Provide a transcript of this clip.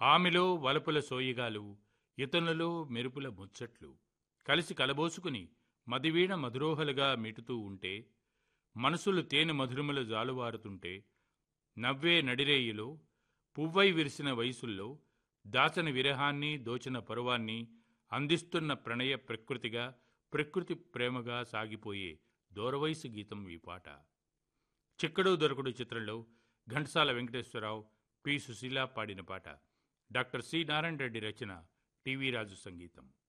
ఆమెలో వలపుల సోయిగాలు ఇతనులలో మెరుపుల ముచ్చట్లు కలిసి కలబోసుకుని మదివీణ మధురోహలుగా మీటుతూ ఉంటే మనసులు తేనె మధురములు జాలువారుతుంటే నవ్వే నడిరేయిలో పువ్వై విరిసిన వయసుల్లో దాచని విరహాన్ని దోచిన పరువాన్ని అందిస్తున్న ప్రణయ ప్రకృతిగా ప్రకృతి ప్రేమగా సాగిపోయే దూరవయసు గీతం ఈ పాట చిక్కడు దొరకడు చిత్రంలో ఘంటసాల వెంకటేశ్వరరావు పి సుశీల పాడిన పాట డాక్టర్ సి నారాయణ రెడ్డి రచన టీవీ రాజు సంగీతం